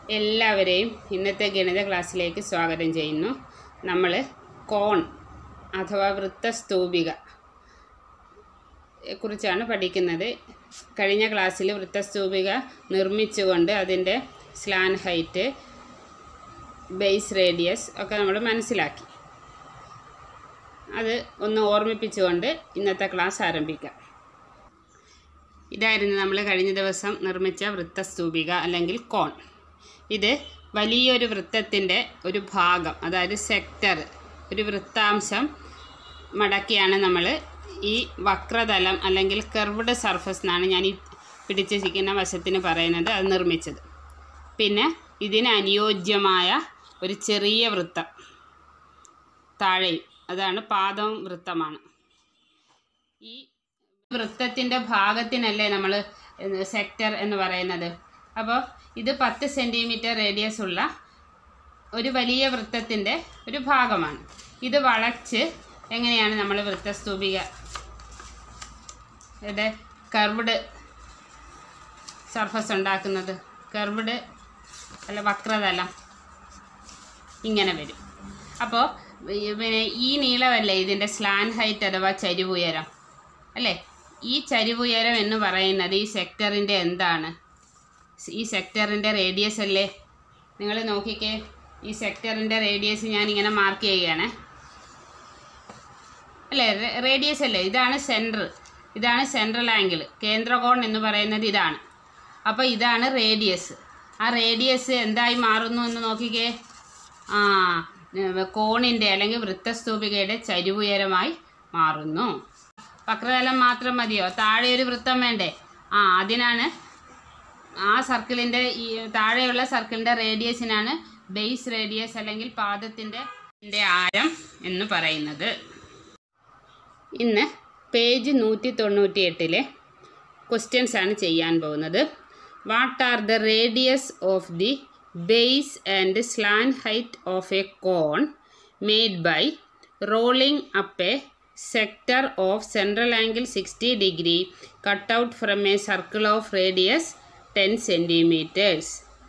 എല്ലാവരെയും ഇന്നത്തെ ഗണിത ക്ലാസ്സിലേക്ക് സ്വാഗതം ചെയ്യുന്നു നമ്മൾ കോൺ അഥവാ വൃത്തസ്തൂപിക കുറിച്ചാണ് പഠിക്കുന്നത് കഴിഞ്ഞ ക്ലാസ്സിൽ വൃത്തസ്തൂപിക നിർമ്മിച്ചുകൊണ്ട് അതിൻ്റെ സ്ലാൻ ഹൈറ്റ് ബേസ് റേഡിയസ് ഒക്കെ നമ്മൾ മനസ്സിലാക്കി അത് ഒന്ന് ഓർമ്മിപ്പിച്ചുകൊണ്ട് ഇന്നത്തെ ക്ലാസ് ആരംഭിക്കാം ഇതായിരുന്നു നമ്മൾ കഴിഞ്ഞ ദിവസം നിർമ്മിച്ച വൃത്തസ്തൂപിക അല്ലെങ്കിൽ കോൺ ഇത് വലിയൊരു വൃത്തത്തിൻ്റെ ഒരു ഭാഗം അതായത് സെക്ടർ ഒരു വൃത്താംശം മടക്കിയാണ് നമ്മൾ ഈ വക്രതലം അല്ലെങ്കിൽ കർവ്ഡ് സർഫസ് എന്നാണ് ഞാൻ ഈ പിടിച്ചിരിക്കുന്ന വശത്തിന് പറയുന്നത് അത് നിർമ്മിച്ചത് പിന്നെ ഇതിന് അനുയോജ്യമായ ഒരു ചെറിയ വൃത്തം താഴെയും അതാണ് പാദം വൃത്തമാണ് ഈ വൃത്തത്തിൻ്റെ ഭാഗത്തിനല്ലേ നമ്മൾ സെക്ടർ എന്ന് പറയുന്നത് അപ്പോൾ ഇത് പത്ത് സെൻറ്റിമീറ്റർ റേഡിയസ് ഉള്ള ഒരു വലിയ വൃത്തത്തിൻ്റെ ഒരു ഭാഗമാണ് ഇത് വളച്ച് എങ്ങനെയാണ് നമ്മൾ വൃത്തസ്തൂപിക ഇവിടെ കർവ്ഡ് സർഫസ് ഉണ്ടാക്കുന്നത് കർവ്ഡ് അല്ല വക്രതലം ഇങ്ങനെ വരും അപ്പോൾ പിന്നെ ഈ നീളമല്ലേ ഇതിൻ്റെ സ്ലാൻ ഹൈറ്റ് അഥവാ ചരിവുയരം അല്ലേ ഈ ചരിവുയരം എന്ന് പറയുന്നത് ഈ സെക്ടറിൻ്റെ എന്താണ് ഈ സെക്ടറിൻ്റെ റേഡിയസ് അല്ലേ നിങ്ങൾ നോക്കിക്കേ ഈ സെക്ടറിൻ്റെ റേഡിയസ് ഞാനിങ്ങനെ മാർക്ക് ചെയ്യുകയാണ് അല്ലേ റേഡിയസ് അല്ലേ ഇതാണ് സെൻറ്റർ ഇതാണ് സെൻട്രൽ ആംഗിൾ കേന്ദ്രകോൺ എന്ന് പറയുന്നത് ഇതാണ് അപ്പോൾ ഇതാണ് റേഡിയസ് ആ റേഡിയസ് എന്തായി മാറുന്നു എന്ന് നോക്കിക്കേ ആ കോണിൻ്റെ അല്ലെങ്കിൽ വൃത്തസ്തൂപികയുടെ ചരിവുയരമായി മാറുന്നു വക്രതലം മാത്രം മതിയോ താഴെ ഒരു വൃത്തം വേണ്ടേ ആ അതിനാണ് ആ സർക്കിളിൻ്റെ ഈ താഴെയുള്ള സർക്കിളിൻ്റെ റേഡിയസിനാണ് ബേസ് റേഡിയസ് അല്ലെങ്കിൽ പാദത്തിൻ്റെ ആരം എന്ന് പറയുന്നത് ഇന്ന് പേജ് നൂറ്റി തൊണ്ണൂറ്റി എട്ടിലെ ക്വസ്റ്റ്യൻസ് ആണ് ചെയ്യാൻ പോകുന്നത് what are the radius of the base and slant height of a cone made by rolling up a sector of central angle 60 degree cut out from a circle of radius 10 centimeters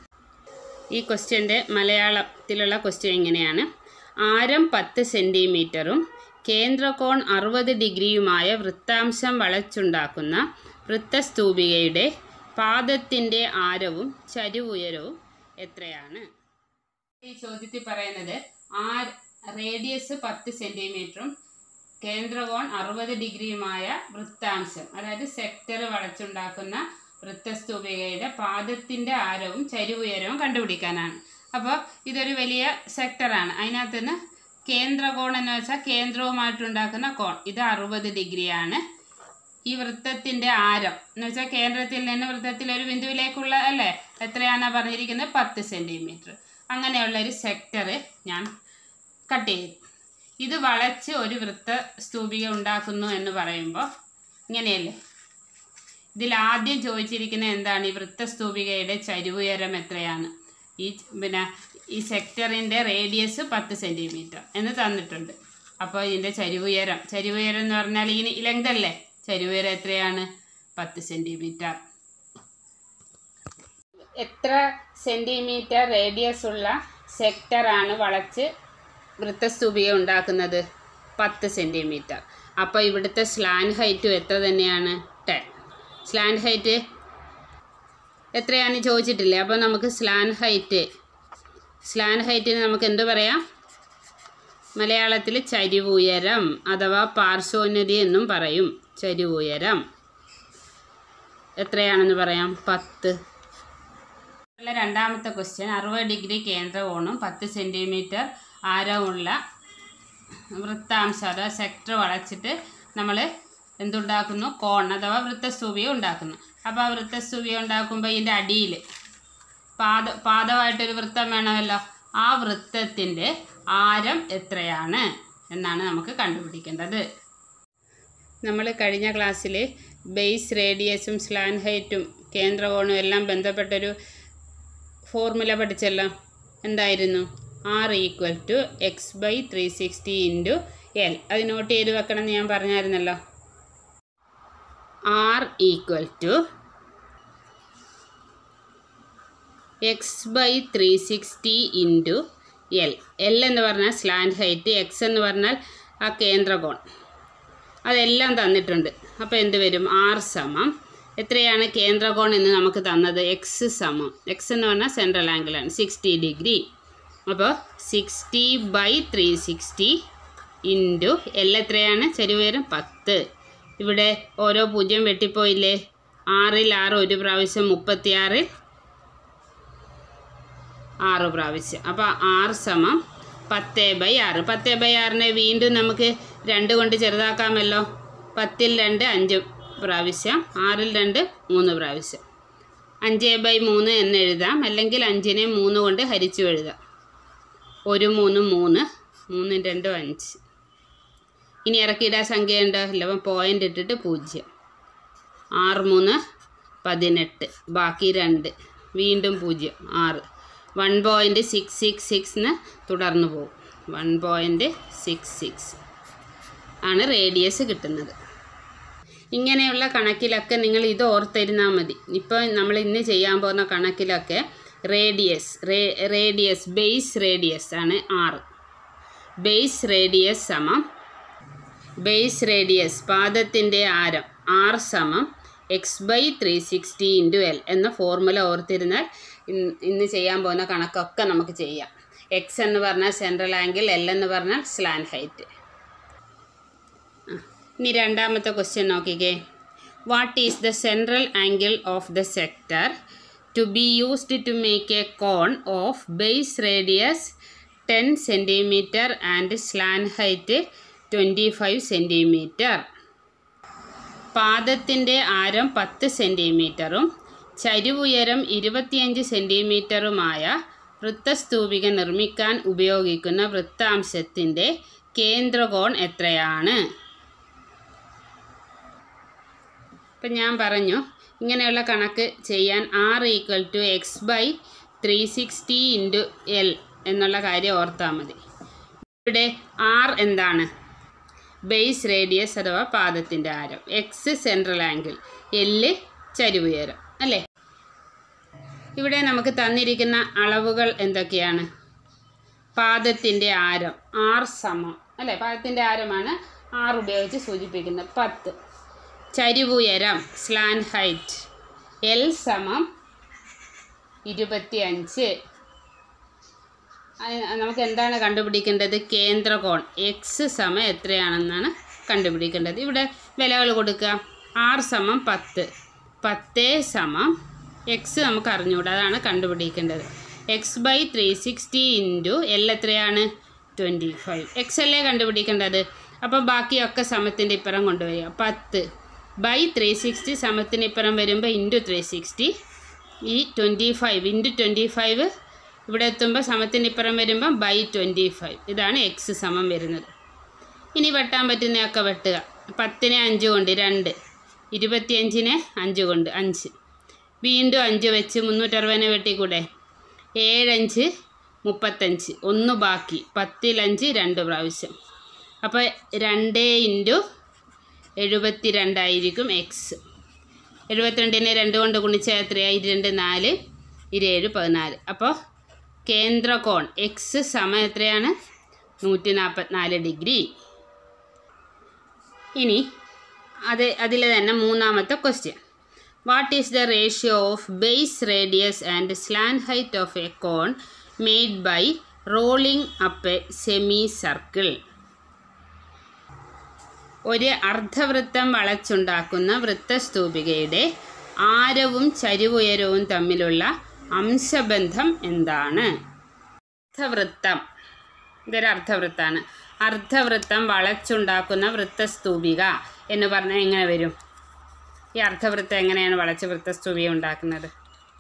ഈ ക്വസ്റ്റ്യൻ്റെ മലയാളത്തിലുള്ള question ഇങ്ങനെയാണ് ആരം പത്ത് സെൻറ്റിമീറ്ററും കേന്ദ്രകോൺ അറുപത് ഡിഗ്രിയുമായ വൃത്താംശം വളച്ചുണ്ടാക്കുന്ന വൃത്തസ്തൂപികയുടെ പാദത്തിൻ്റെ ആരവും ചരിവുയരവും എത്രയാണ് ഈ ചോദ്യത്തിൽ പറയുന്നത് ആ റേഡിയസ് പത്ത് സെൻറ്റിമീറ്ററും കേന്ദ്രകോൺ അറുപത് ഡിഗ്രിയുമായ വൃത്താംശം അതായത് സെക്ടർ വളച്ചുണ്ടാക്കുന്ന വൃത്തസ്തൂപികയുടെ പാദത്തിൻ്റെ ആരവും ചരിവുയരവും കണ്ടുപിടിക്കാനാണ് അപ്പോൾ ഇതൊരു വലിയ സെക്ടറാണ് അതിനകത്ത് നിന്ന് കേന്ദ്രകോൺ എന്ന് വെച്ചാൽ കേന്ദ്രവുമായിട്ടുണ്ടാക്കുന്ന കോൺ ഇത് അറുപത് ഡിഗ്രിയാണ് ഈ വൃത്തത്തിൻ്റെ ആരം എന്ന് വെച്ചാൽ കേന്ദ്രത്തിൽ നിന്ന് വൃത്തത്തിൽ ഒരു ബിന്ദുവിലേക്കുള്ള അല്ലേ എത്രയാണെന്നാണ് പറഞ്ഞിരിക്കുന്നത് പത്ത് സെൻറ്റിമീറ്റർ അങ്ങനെയുള്ള ഒരു സെക്ടർ ഞാൻ കട്ട് ചെയ്തു ഇത് വളച്ച് ഒരു വൃത്ത സ്തൂപിക ഉണ്ടാക്കുന്നു എന്ന് പറയുമ്പോൾ ഇങ്ങനെയല്ലേ ഇതിൽ ആദ്യം ചോദിച്ചിരിക്കുന്നത് എന്താണ് ഈ വൃത്തസ്തൂപികയുടെ ചരിവുയരം എത്രയാണ് ഈ പിന്നെ ഈ സെക്ടറിൻ്റെ റേഡിയസ് പത്ത് സെൻറ്റിമീറ്റർ എന്ന് തന്നിട്ടുണ്ട് അപ്പോൾ ഇതിൻ്റെ ചരിവുയരം ചരിവുയരം എന്ന് പറഞ്ഞാൽ ഈ ലെങ്ത് അല്ലേ ചരിവുയരം എത്രയാണ് പത്ത് സെൻറ്റിമീറ്റർ എത്ര സെൻറ്റിമീറ്റർ റേഡിയസ് ഉള്ള സെക്ടറാണ് വളച്ച് വൃത്തസ്തൂപിക ഉണ്ടാക്കുന്നത് പത്ത് സെൻറ്റിമീറ്റർ അപ്പോൾ ഇവിടുത്തെ സ്ലാൻ ഹൈറ്റും എത്ര തന്നെയാണ് ടെൻ സ്ലാൻ ഹൈറ്റ് എത്രയാണ് ചോദിച്ചിട്ടില്ലേ അപ്പോൾ നമുക്ക് സ്ലാൻ ഹൈറ്റ് സ്ലാൻ ഹൈറ്റിന് നമുക്ക് എന്ത് പറയാം മലയാളത്തിൽ ചരിവുയരം അഥവാ പാർശ്വോന്നതി എന്നും പറയും ചരിവുയരം എത്രയാണെന്ന് പറയാം പത്ത് രണ്ടാമത്തെ ക്വസ്റ്റ്യൻ അറുപത് ഡിഗ്രി കേന്ദ്രകോണും പത്ത് സെൻറ്റിമീറ്റർ ആരമുള്ള വൃത്താംശം അഥവാ സെക്ടർ വളച്ചിട്ട് നമ്മൾ എന്തുണ്ടാക്കുന്നു കോൺ അഥവാ വൃത്തസ്തൂപിക ഉണ്ടാക്കുന്നു അപ്പോൾ ആ വൃത്തസ്തൂപിക ഉണ്ടാക്കുമ്പോൾ ഇതിൻ്റെ അടിയിൽ പാദ പാദമായിട്ടൊരു വൃത്തം വേണമല്ലോ ആ വൃത്തത്തിൻ്റെ ആരം എത്രയാണ് എന്നാണ് നമുക്ക് കണ്ടുപിടിക്കേണ്ടത് നമ്മൾ കഴിഞ്ഞ ക്ലാസ്സിൽ ബേസ് റേഡിയസും സ്ലാൻ ഹൈറ്റും കേന്ദ്രകോണും എല്ലാം ബന്ധപ്പെട്ടൊരു ഫോർമുല പഠിച്ചല്ലോ എന്തായിരുന്നു R equal to X by three sixty into L അത് നോട്ട് ചെയ്ത് വെക്കണം എന്ന് ഞാൻ പറഞ്ഞായിരുന്നല്ലോ R equal to X by three sixty into L L എന്ന് പറഞ്ഞാൽ സ്ലാൻഡ് ഹൈറ്റ് എക്സ് എന്ന് പറഞ്ഞാൽ ആ കേന്ദ്രകോൺ അതെല്ലാം തന്നിട്ടുണ്ട് അപ്പോൾ എന്ത് വരും ആർ സമം എത്രയാണ് കേന്ദ്രകോൺ എന്ന് നമുക്ക് തന്നത് എക്സ് സമം എക്സ് എന്ന് പറഞ്ഞാൽ സെൻട്രൽ ആംഗിളാണ് സിക്സ്റ്റി ഡിഗ്രി അപ്പോൾ sixty by three sixty into L എത്രയാണ് ചെരുവേരം പത്ത് ഇവിടെ ഓരോ പൂജ്യം വെട്ടിപ്പോയില്ലേ ആറിൽ ആറ് ഒരു പ്രാവശ്യം മുപ്പത്തിയാറിൽ ആറ് പ്രാവശ്യം അപ്പോൾ ആറ് സമം പത്ത് ബൈ ആറ് പത്ത് ബൈ ആറിനെ വീണ്ടും നമുക്ക് രണ്ട് കൊണ്ട് ചെറുതാക്കാമല്ലോ പത്തിൽ രണ്ട് അഞ്ച് പ്രാവശ്യം ആറിൽ രണ്ട് മൂന്ന് പ്രാവശ്യം അഞ്ച് ബൈ മൂന്ന് എന്ന് എഴുതാം അല്ലെങ്കിൽ അഞ്ചിനെ മൂന്ന് കൊണ്ട് ഹരിച്ചു എഴുതാം ഒരു മൂന്നും മൂന്ന് മൂന്നും രണ്ടും അഞ്ച് ഇനി ഇറക്കിയിടാൻ സംഖ്യ ഉണ്ടോ ഇല്ല അപ്പം പോയിൻ്റ് ഇട്ടിട്ട് പൂജ്യം ആറ് മൂന്ന് പതിനെട്ട് ബാക്കി രണ്ട് വീണ്ടും പൂജ്യം ആറ് വൺ പോയിൻറ്റ് സിക്സ് സിക്സ് സിക്സിന് തുടർന്ന് പോകും വൺ പോയിൻറ്റ് സിക്സ് സിക്സ് ആണ് റേഡിയസ് കിട്ടുന്നത് ഇങ്ങനെയുള്ള കണക്കിലൊക്കെ നിങ്ങൾ ഇത് ഓർത്തിരുന്നാൽ മതി ഇപ്പോൾ നമ്മൾ ഇന്ന് ചെയ്യാൻ പോകുന്ന കണക്കിലൊക്കെ radius ray radius base radius ആണ് ആറ് ബേസ് റേഡിയസ് സമം ബേസ് റേഡിയസ് പാദത്തിൻ്റെ ആരം ആർ സമം X by three sixty into L എന്ന ഫോർമുല ഓർത്തിരുന്നാൽ ഇന്ന് ഇന്ന് ചെയ്യാൻ പോകുന്ന കണക്കൊക്കെ നമുക്ക് ചെയ്യാം എക്സ് എന്ന് പറഞ്ഞാൽ സെൻട്രൽ ആംഗിൾ എൽ എന്ന് പറഞ്ഞാൽ സ്ലാൻ ഹൈറ്റ് ഇനി രണ്ടാമത്തെ ക്വസ്റ്റ്യൻ നോക്കിക്കേ what is the central angle of the sector to be used to make a cone of base radius ten centimetre and slant height twenty five centimetre പാദത്തിൻ്റെ ആരം പത്ത് സെൻറ്റിമീറ്ററും ചരിവുയരം ഇരുപത്തിയഞ്ച് സെൻറ്റിമീറ്ററുമായ വൃത്തസ്തൂപിക നിർമ്മിക്കാൻ ഉപയോഗിക്കുന്ന വൃത്താംശത്തിൻ്റെ കേന്ദ്രകോൺ എത്രയാണ് ഇപ്പം ഞാൻ പറഞ്ഞു ഇങ്ങനെയുള്ള കണക്ക് ചെയ്യാൻ R equal to X by three sixty into L എന്നുള്ള കാര്യം ഓർത്താൽ മതി ഇവിടെ ആർ എന്താണ് ബേസ് റേഡിയസ് അഥവാ പാദത്തിൻ്റെ ആരം എക്സ് സെൻട്രൽ ആംഗിൾ എല്ല് ചരിവുയരം അല്ലേ ഇവിടെ നമുക്ക് തന്നിരിക്കുന്ന അളവുകൾ എന്തൊക്കെയാണ് പാദത്തിൻ്റെ ആരം ആർ സമം അല്ലേ പാദത്തിൻ്റെ ആരമാണ് ആർ ഉപയോഗിച്ച് സൂചിപ്പിക്കുന്നത് പത്ത് ചരിവുയരം സ്ലാൻ ഹൈറ്റ് എൽ സമം ഇരുപത്തിയഞ്ച് അത് നമുക്ക് എന്താണ് കണ്ടുപിടിക്കേണ്ടത് കേന്ദ്രകോൺ എക്സ് സമം എത്രയാണെന്നാണ് കണ്ടുപിടിക്കേണ്ടത് ഇവിടെ വിലകൾ കൊടുക്കുക ആർ സമം പത്ത് പത്ത് സമം എക്സ് നമുക്ക് അറിഞ്ഞുകൂടാ അതാണ് കണ്ടുപിടിക്കേണ്ടത് X by three sixty into L എത്രയാണ് ട്വൻറ്റി ഫൈവ് എക്സ് അല്ലേ കണ്ടുപിടിക്കേണ്ടത് അപ്പോൾ ബാക്കിയൊക്കെ സമത്തിൻ്റെ ഇപ്പുറം കൊണ്ടുവരിക പത്ത് ബൈ ത്രീ സിക്സ്റ്റി സമത്തിന് ഇപ്പുറം വരുമ്പോൾ ഇൻറ്റു ത്രീ സിക്സ്റ്റി ഈ twenty five into twenty five ഇവിടെ എത്തുമ്പോൾ സമത്തിന് ഇപ്പുറം വരുമ്പോൾ ബൈ ട്വൻറ്റി ഫൈവ് ഇതാണ് എക്സ് സമം വരുന്നത് ഇനി വെട്ടാൻ പറ്റുന്നതൊക്കെ വെട്ടുക പത്തിനെ അഞ്ച് കൊണ്ട് രണ്ട് ഇരുപത്തിയഞ്ചിനെ അഞ്ച് കൊണ്ട് അഞ്ച് വീണ്ടും അഞ്ച് വെച്ച് മുന്നൂറ്ററുപതിനെ വെട്ടിക്കൂടെ ഏഴഞ്ച് മുപ്പത്തഞ്ച് ഒന്ന് ബാക്കി പത്തിലഞ്ച് രണ്ട് പ്രാവശ്യം അപ്പോൾ രണ്ട് ഇൻറ്റു എഴുപത്തി രണ്ടായിരിക്കും എക്സ് എഴുപത്തിരണ്ടിനെ രണ്ട് കൊണ്ട് ഗുണിച്ചാൽ എത്രയായി രണ്ട് നാല് ഇരുപേഴ് പതിനാല് അപ്പോൾ കേന്ദ്രകോൺ എക്സ് സമം എത്രയാണ് നൂറ്റി നാൽപ്പത്തിനാല് ഡിഗ്രി ഇനി അത് അതിൽ തന്നെ മൂന്നാമത്തെ question what is the ratio of base radius and slant height of a cone made by rolling up a semi circle ഒരു അർദ്ധവൃത്തം വളച്ചുണ്ടാക്കുന്ന വൃത്തസ്തൂപികയുടെ ആരവും ചരിവുയരവും തമ്മിലുള്ള അംശബന്ധം എന്താണ് അർദ്ധവൃത്തം ഇതൊരു അർദ്ധവൃത്താണ് അർദ്ധവൃത്തം വളച്ചുണ്ടാക്കുന്ന വൃത്തസ്തൂപിക എന്ന് പറഞ്ഞാൽ എങ്ങനെ വരും ഈ അർദ്ധവൃത്തം എങ്ങനെയാണ് വളച്ച് വൃത്തസ്തൂപിക ഉണ്ടാക്കുന്നത്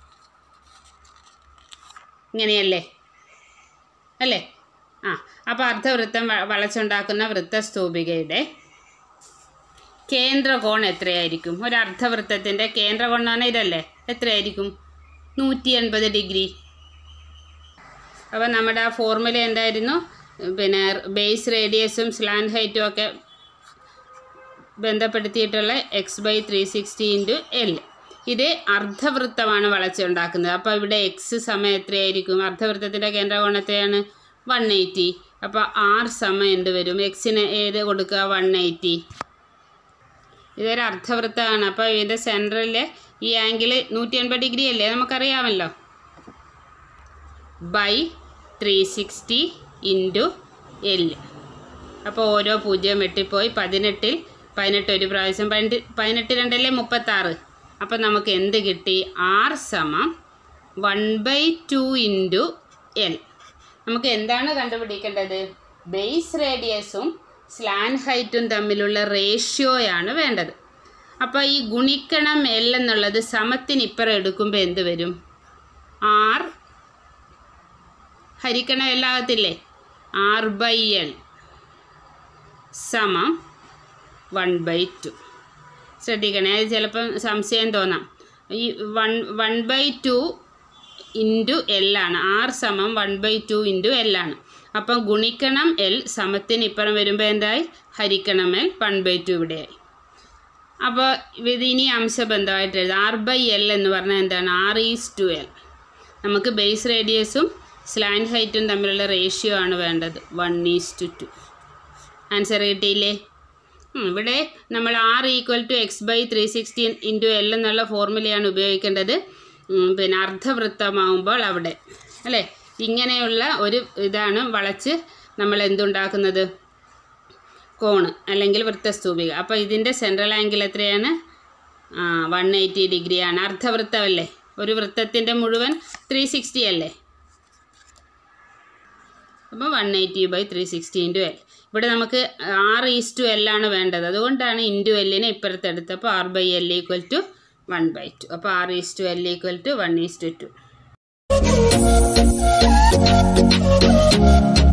ഇങ്ങനെയല്ലേ അല്ലേ ആ അപ്പോൾ അർദ്ധവൃത്തം വ- വളച്ചുണ്ടാക്കുന്ന വൃത്തസ്തൂപികയുടെ കേന്ദ്രകോൺ എത്രയായിരിക്കും ഒരു അർദ്ധവൃത്തത്തിൻ്റെ കേന്ദ്രകോൺ എന്ന് പറഞ്ഞാൽ ഇതല്ലേ എത്രയായിരിക്കും നൂറ്റി എൺപത് ഡിഗ്രി അപ്പോൾ നമ്മുടെ ആ ഫോർമുല എന്തായിരുന്നു പിന്നെ ബേസ് റേഡിയസും സ്ലാൻ ഹൈറ്റും ഒക്കെ ബന്ധപ്പെടുത്തിയിട്ടുള്ള X by three sixty into L ഇത് അർദ്ധവൃത്തമാണ് വളച്ചുണ്ടാക്കുന്നത് അപ്പോൾ ഇവിടെ എക്സ് സമയം എത്രയായിരിക്കും അർദ്ധവൃത്തത്തിൻ്റെ കേന്ദ്രകോണം എത്രയാണ് വൺ എയ്റ്റി അപ്പോൾ ആർ സമയം എന്ത് വരും എക്സിന് ഏത് കൊടുക്കുക വൺ എയ്റ്റി ഇതൊരു അർദ്ധവൃത്തമാണ് അപ്പോൾ ഇതിൻ്റെ സെൻറ്ററിൽ ഈ ആംഗിൾ നൂറ്റി എൺപത് ഡിഗ്രി അല്ലേ നമുക്കറിയാമല്ലോ by three sixty into L അപ്പോൾ ഓരോ പൂജ്യം വെട്ടിപ്പോയി പതിനെട്ടിൽ പതിനെട്ട് ഒരു പ്രാവശ്യം പതിനെട്ട് പതിനെട്ട് രണ്ടല്ലേ മുപ്പത്താറ് അപ്പോൾ നമുക്ക് എന്ത് കിട്ടി ആർ സമം one by two into L നമുക്ക് എന്താണ് കണ്ടുപിടിക്കേണ്ടത് ബേസ് റേഡിയസും സ്ലാൻ ഹൈറ്റും തമ്മിലുള്ള റേഷ്യോയാണ് വേണ്ടത് അപ്പോൾ ഈ ഗുണിക്കണം എൽ എന്നുള്ളത് സമത്തിനിപ്പുറം എടുക്കുമ്പോൾ എന്ത് വരും ആർ ഹരിക്കണം എല്ലാകത്തില്ലേ ആർ ബൈ എൽ സമം വൺ ബൈ ടു ശ്രദ്ധിക്കണേ അത് ചിലപ്പം സംശയം തോന്നാം ഈ one one by two into L ആണ് ആർ സമം one by two into L ആണ് അപ്പം ഗുണിക്കണം എൽ സമത്തിന് ഇപ്പുറം വരുമ്പോൾ എന്തായി ഹരിക്കണം എൽ വൺ ബൈ ടു ഇവിടെയായി അപ്പോൾ ഇത് ഇനി അംശബന്ധമായിട്ട് എഴുതാം ആർ ബൈ എൽ എന്ന് പറഞ്ഞാൽ എന്താണ് ആർ ഈസ് ടു എൽ നമുക്ക് ബേസ് റേഡിയസും സ്ലാൻഡ് ഹൈറ്റും തമ്മിലുള്ള റേഷ്യോ ആണ് വേണ്ടത് one is to two answer കിട്ടിയില്ലേ ഉം, ഇവിടെ നമ്മൾ R equal to X by three sixty into L എന്നുള്ള ഫോർമുലയാണ് ഉപയോഗിക്കേണ്ടത് ഉം, പിന്നെ അർദ്ധവൃത്തമാവുമ്പോൾ അവിടെ അല്ലേ ഇങ്ങനെയുള്ള ഒരു ഇതാണ് വളച്ച് നമ്മൾ എന്തുണ്ടാക്കുന്നത് കോണ് അല്ലെങ്കിൽ വൃത്തസ്തൂപിക അപ്പോൾ ഇതിൻ്റെ സെൻട്രൽ ആംഗിൾ എത്രയാണ് വൺ എയ്റ്റി ഡിഗ്രിയാണ് അർദ്ധവൃത്തമല്ലേ ഒരു വൃത്തത്തിൻ്റെ മുഴുവൻ ത്രീ സിക്സ്റ്റി അല്ലേ അപ്പോൾ one eighty by three sixty into L ഇവിടെ നമുക്ക് ആറ് ഈസ് ടു എൽ ആണ് വേണ്ടത് അതുകൊണ്ടാണ് ഇൻറ്റു എല്ലിനെ ഇപ്പുറത്തെടുത്തപ്പോൾ R by L equal to one by two അപ്പോൾ R is to L equal to one is to to